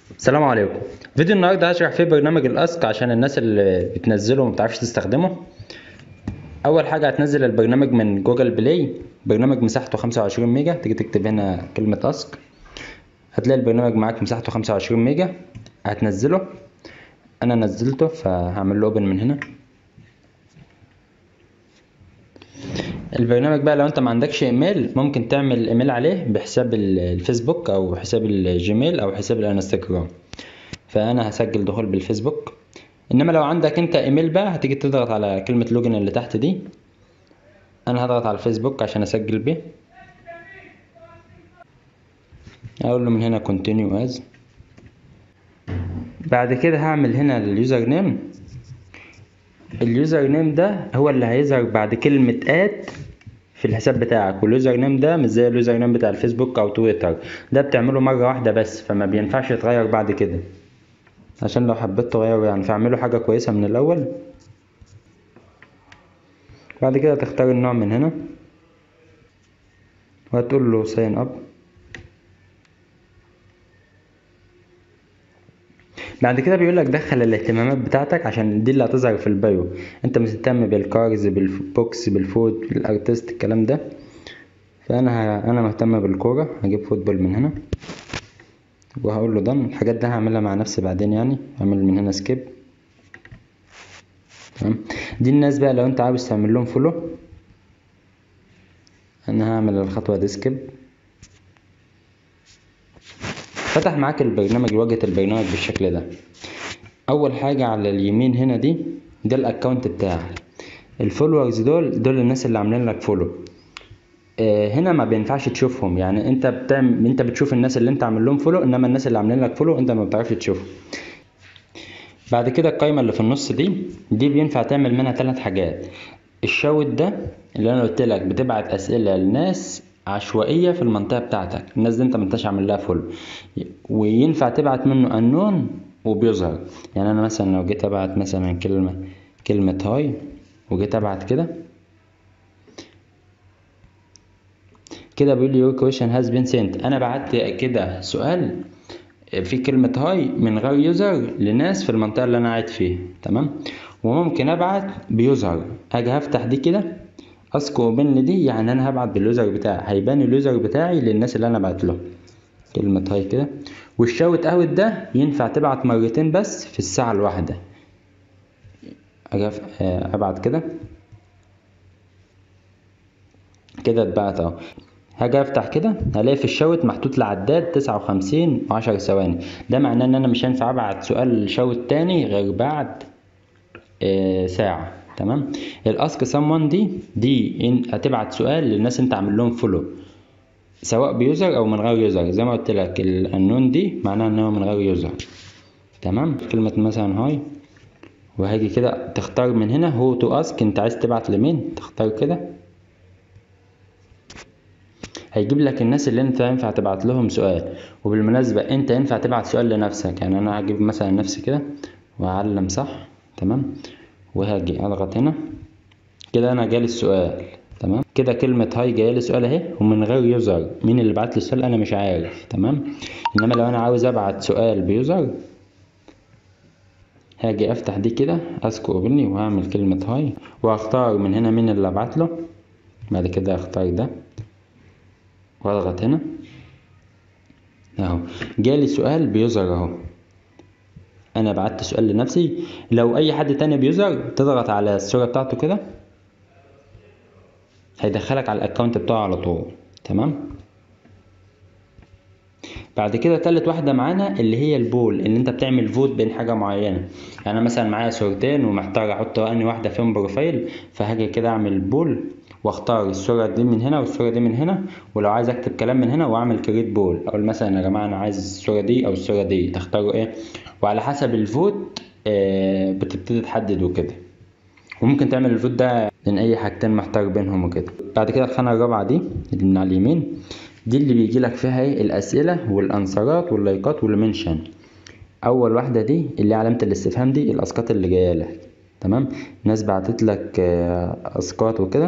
السلام عليكم فيديو النهارده هشرح فيه برنامج الاسك عشان الناس اللي بتنزله وما بتعرفش تستخدمه اول حاجه هتنزل البرنامج من جوجل بلاي برنامج مساحته 25 ميجا تيجي تكتب هنا كلمه اسك هتلاقي البرنامج معاك مساحته 25 ميجا هتنزله انا نزلته فهعمل له اوبن من هنا البرنامج بقى لو انت ما عندكش ايميل ممكن تعمل ايميل عليه بحساب الفيسبوك او حساب الجيميل او حساب الانستجرام فانا هسجل دخول بالفيسبوك انما لو عندك انت ايميل بقى هتيجي تضغط على كلمة لوجن اللي تحت دي انا هضغط على الفيسبوك عشان اسجل بيه اقول له من هنا كونتينيو از بعد كده هعمل هنا اليوزر نيم اليوزر نيم ده هو اللي هيظهر بعد كلمة ات في الحساب بتاعك واليوزر نيم ده مش زي اليوزر نيم بتاع الفيسبوك او تويتر ده بتعمله مرة واحدة بس فما بينفعش يتغير بعد كده عشان لو حبيت تغيره يعني فاعمله حاجة كويسة من الاول بعد كده تختار النوع من هنا وهتقول له ساين اب بعد كده بيقول لك دخل الاهتمامات بتاعتك عشان دي اللي هتظهر في البايو انت مهتم بالكارز بالبوكس بالفود بالارتست الكلام ده فانا ه... انا مهتم بالكوره هجيب فوتبول من هنا وهقول له دن الحاجات دي هعملها مع نفسي بعدين يعني اعمل من هنا سكيب تمام دي الناس بقى لو انت عاوز تعمل لهم فولو انا هعمل الخطوه دي سكيب فتح معاك البرنامج واجهة البرنامج بالشكل ده اول حاجة على اليمين هنا دي ده الاكونت بتاعك الفولورز دول دول الناس اللي عاملين لك فولو آه هنا ما بينفعش تشوفهم يعني انت بتعمل انت بتشوف الناس اللي انت عامل لهم فولو انما الناس اللي عاملين لك فولو انت ما بتعرفش تشوفهم بعد كده القايمة اللي في النص دي دي بينفع تعمل منها ثلاث حاجات الشوت ده اللي انا قلت لك بتبعت اسئلة للناس عشوائيه في المنطقه بتاعتك الناس دي انت ما انتش عامل لها فولو وينفع تبعت منه انون وبيظهر يعني انا مثلا لو جيت ابعت مثلا كلمه كلمه هاي وجيت ابعت كده كده بيقول لي your question has been sent انا بعت كده سؤال في كلمة هاي من غير يوزر لناس في المنطقة اللي أنا قاعد فيها تمام وممكن أبعت بيوزر أجي هفتح دي كده اسك اوبن دي يعني انا هبعت باليوزر بتاعي هيبان اليوزر بتاعي للناس اللي انا بعت له كلمة هاي كده والشاوت اوت ده ينفع تبعت مرتين بس في الساعة الواحدة اجي ابعت كده كده اتبعت اهو هاجي افتح كده هلاقي في الشاوت محطوط لعداد تسعة وخمسين وعشر ثواني ده معناه ان انا مش هينفع ابعت سؤال شاوت تاني غير بعد آه ساعة تمام الاسك سامون دي دي إن هتبعت سؤال للناس انت عامل لهم فولو سواء بيوزر او من غير يوزر زي ما قلت لك الانون دي معناها ان هو من غير يوزر تمام كلمة مثلا هاي وهاجي كده تختار من هنا هو تو اسك انت عايز تبعت لمين تختار كده هيجيب لك الناس اللي انت ينفع تبعت لهم سؤال وبالمناسبة انت ينفع تبعت سؤال لنفسك يعني انا هجيب مثلا نفسي كده واعلم صح تمام وهاجي اضغط هنا كده انا جالي السؤال تمام كده كلمة هاي جايلي سؤال اهي ومن غير يوزر مين اللي بعت لي السؤال انا مش عارف تمام انما لو انا عاوز ابعت سؤال بيوزر هاجي افتح دي كده اسكو اوبني وهعمل كلمة هاي واختار من هنا مين اللي ابعت له بعد كده اختار ده واضغط هنا اهو جالي سؤال بيوزر اهو انا بعت سؤال لنفسي لو اي حد تاني بيوزر تضغط على الصورة بتاعته كده هيدخلك على الاكونت بتاعه على طول تمام بعد كده تالت واحدة معانا اللي هي البول ان انت بتعمل فوت بين حاجة معينة يعني مثلا معايا صورتين ومحتاج احط اني واحدة فيهم بروفايل فهاجي كده اعمل بول واختار الصورة دي من هنا والصورة دي من هنا ولو عايز اكتب كلام من هنا واعمل كريت بول اقول مثلا يا جماعة انا عايز الصورة دي او الصورة دي تختاروا ايه وعلى حسب الفوت آه بتبتدي تحدد وكده وممكن تعمل الفوت ده من اي حاجتين محتار بينهم وكده بعد كده الخانة الرابعة دي اللي من على اليمين دي اللي بيجي لك فيها ايه الاسئلة والانسرات واللايكات والمنشن اول واحدة دي اللي علامة الاستفهام دي الاسقاط اللي جاية لك تمام ناس بعتت لك آه اسقاط وكده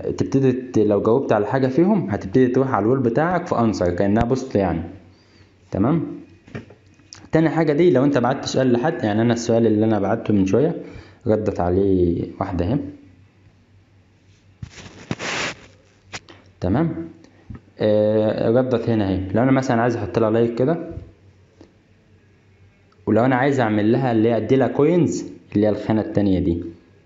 فتبتدي ت- لو جاوبت على حاجة فيهم هتبتدي تروح على الوول بتاعك في انسر كأنها بوست يعني تمام تاني حاجة دي لو انت بعت سؤال لحد يعني انا السؤال اللي انا بعته من شوية ردت عليه واحدة اهي تمام آه ردت هنا اهي لو انا مثلا عايز احط لها لايك كده ولو انا عايز اعمل لها اللي هي ادي لها كوينز اللي هي الخانة التانية دي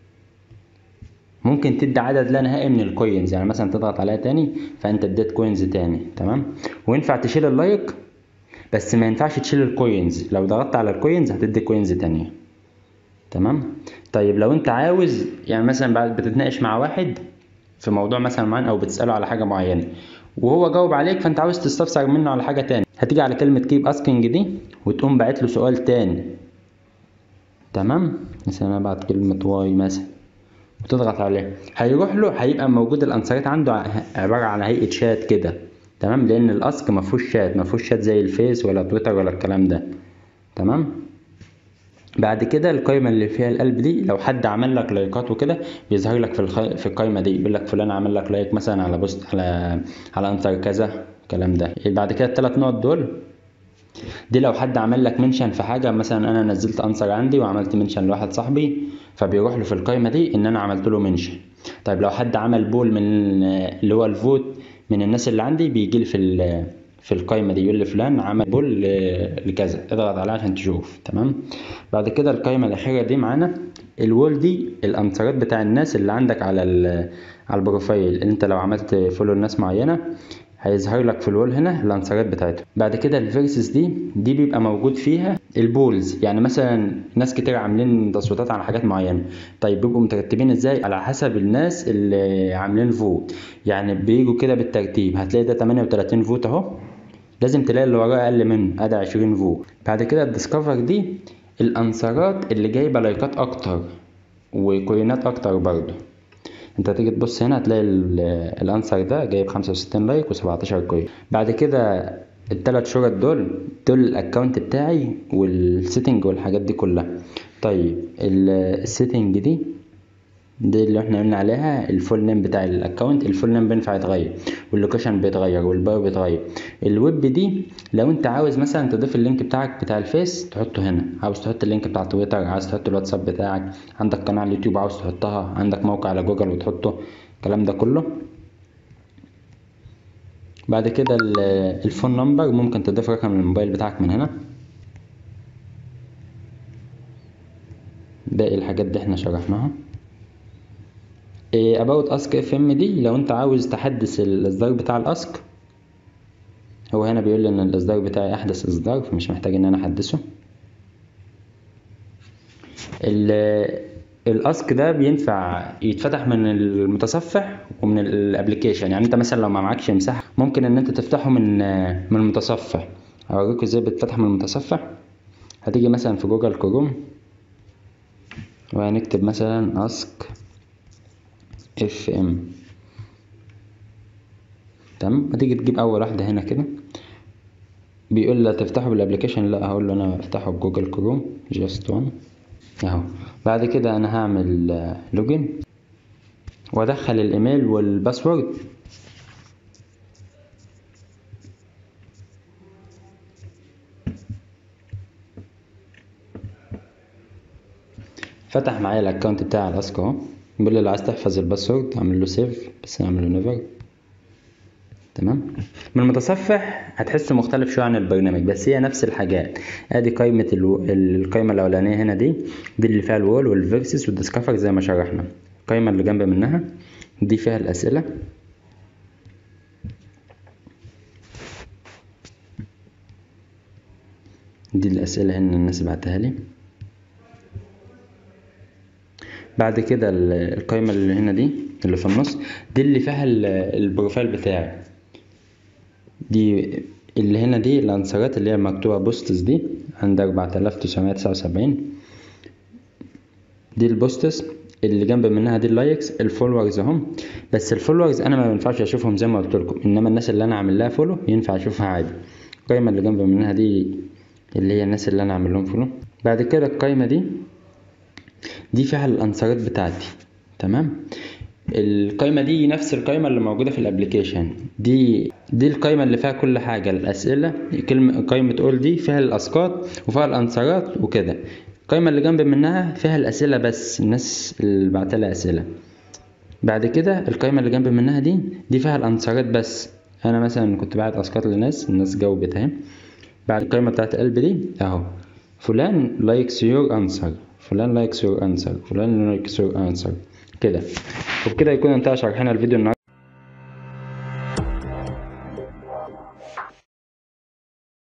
ممكن تدي عدد لا نهائي من الكوينز يعني مثلا تضغط عليها تاني فانت اديت كوينز تاني تمام وينفع تشيل اللايك بس ما ينفعش تشيل الكوينز لو ضغطت على الكوينز هتدي كوينز تانية تمام طيب لو انت عاوز يعني مثلا بعد بتتناقش مع واحد في موضوع مثلا معين او بتسأله على حاجة معينة وهو جاوب عليك فانت عاوز تستفسر منه على حاجة تاني هتيجي على كلمة كيب اسكينج دي وتقوم باعت له سؤال تاني تمام مثلا انا بعت كلمة واي مثلا وتضغط عليه هيروح له هيبقى موجود الانسرات عنده عبارة عن هيئة شات كده تمام لان الاسك ما فيهوش شات ما فيهوش شات زي الفيس ولا تويتر ولا الكلام ده تمام بعد كده القائمه اللي فيها القلب دي لو حد عمل لك لايكات وكده بيظهر لك في الخ... في القائمه دي يقول لك فلان عمل لك لايك مثلا على بوست على على انسر كذا الكلام ده بعد كده الثلاث نقط دول دي لو حد عمل لك منشن في حاجه مثلا انا نزلت انسر عندي وعملت منشن لواحد صاحبي فبيروح له في القائمه دي ان انا عملت له منشن طيب لو حد عمل بول من اللي هو الفوت من الناس اللي عندي بيجي لي في في القائمه دي يقول لي فلان عمل بول لكذا اضغط عليها عشان تشوف تمام بعد كده القائمه الاخيره دي معانا الوول دي الانسرات بتاع الناس اللي عندك على على البروفايل انت لو عملت فولو لناس معينه هيظهر لك في الوول هنا الانسرات بتاعتهم بعد كده الفيرسز دي دي بيبقى موجود فيها البولز يعني مثلا ناس كتير عاملين تصويتات على حاجات معينه طيب بيبقوا مترتبين ازاي على حسب الناس اللي عاملين فوت يعني بيجوا كده بالترتيب هتلاقي ده 38 فوت اهو لازم تلاقي اللي وراه اقل منه ادي 20 فوت بعد كده الديسكفر دي الانسرات اللي جايبه لايكات اكتر وكوينات اكتر برضه انت تيجي تبص هنا هتلاقي الانسر ده جايب 65 لايك و17 كوين بعد كده التلات شرط دول دول الاكونت بتاعي والسيتنج والحاجات دي كلها طيب السيتنج دي دي اللي احنا قلنا عليها الفول نيم بتاع الاكونت الفول نيم بينفع يتغير واللوكيشن بيتغير والبايو بيتغير الويب دي لو انت عاوز مثلا تضيف اللينك بتاعك بتاع الفيس تحطه هنا عاوز تحط اللينك بتاع تويتر عاوز تحط الواتساب بتاعك عندك قناه على اليوتيوب عاوز تحطها عندك موقع على جوجل وتحطه الكلام ده كله بعد كده الفون نمبر ممكن تضيف رقم الموبايل بتاعك من هنا باقي الحاجات دي احنا شرحناها about ask fm دي لو انت عاوز تحدث الاصدار بتاع الاسك هو هنا بيقول لي ان الاصدار بتاعي احدث اصدار فمش محتاج ان انا احدثه الاسك ده بينفع يتفتح من المتصفح ومن الابلكيشن يعني انت مثلا لو ما معكش مساحه ممكن ان انت تفتحه من من المتصفح اوريكم ازاي بتفتح من المتصفح هتيجي مثلا في جوجل كروم وهنكتب مثلا اسك اف ام تمام هتيجي تجيب اول واحده هنا كده بيقول لي تفتحه بالابلكيشن لا هقول له انا افتحه بجوجل كروم جاست وان اهو بعد كده انا هعمل لوجن وادخل الايميل والباسورد فتح معايا الاكونت بتاع الاسك اهو بيقول لي لو عايز تحفظ الباسورد اعمل له سيف بس اعمل له نيفر تمام من المتصفح هتحسه مختلف شويه عن البرنامج بس هي نفس الحاجات ادي قائمه الو... القائمه الاولانيه هنا دي دي اللي فيها الوول والفيرسس والديسكفر زي ما شرحنا القائمه اللي جنب منها دي فيها الاسئله دي الاسئله هنا الناس بعتها لي بعد كده القائمة اللي هنا دي اللي في النص دي اللي فيها البروفايل بتاعي دي اللي هنا دي الانسرات اللي هي مكتوبة بوستس دي عند أربعة آلاف تسعمية تسعة وسبعين دي البوستس اللي جنب منها دي اللايكس الفولورز اهم بس الفولورز انا ما ينفعش اشوفهم زي ما قلت لكم انما الناس اللي انا عامل لها فولو ينفع اشوفها عادي القائمة اللي جنب منها دي اللي هي الناس اللي انا عامل لهم فولو بعد كده القائمة دي دي فيها الانسرات بتاعتي تمام القائمه دي نفس القائمه اللي موجوده في الابليكيشن دي دي القايمة اللي فيها كل حاجة الأسئلة كلمة قايمة أول دي فيها الأسقاط وفيها الأنصارات وكده القايمة اللي جنب منها فيها الأسئلة بس الناس اللي بعتلها أسئلة بعد كده القايمة اللي جنب منها دي دي فيها الأنصارات بس أنا مثلا كنت بعت أسقاط لناس الناس جاوبت أهي بعد القايمة بتاعت قلب دي أهو فلان لايكس يور أنسر فلان لايكس يور أنسر فلان لايكس يور أنسر كده وبكده يكون انتهى شرحنا الفيديو النهاردة